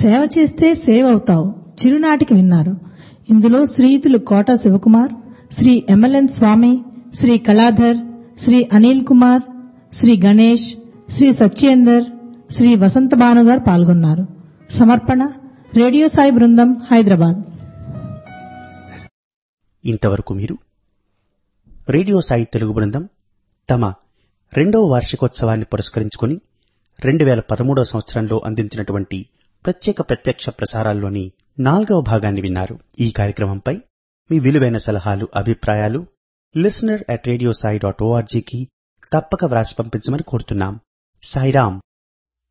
సేవ చేస్తే సేవ్ అవుతావు చిరునాటికి విన్నారు ఇందులో శ్రీయుతులు కోట శివకుమార్ శ్రీ ఎమ్మెల్యన్ స్వామి శ్రీ కళాధర్ శ్రీ అనిల్ కుమార్ శ్రీ గణేష్ శ్రీ సత్యేందర్ శ్రీ వసంత భాను గారు పాల్గొన్నారు సమర్పణ రేడియో సాయి బృందం హైదరాబాద్ ఇంతవరకు మీరు రేడియో సాయి తెలుగు బృందం తమ రెండవ వార్షికోత్సవాన్ని పురస్కరించుకుని రెండు వేల పదమూడవ సంవత్సరంలో అందించినటువంటి ప్రత్యేక ప్రత్యక్ష ప్రసారాల్లోని నాలుగవ భాగాన్ని విన్నారు ఈ కార్యక్రమంపై మీ విలువైన సలహాలు అభిప్రాయాలు listener at radio Sai dot ఓఆర్జీకి తప్పక వ్రాసి పంపించమని కోరుతున్నాం సాయిరాం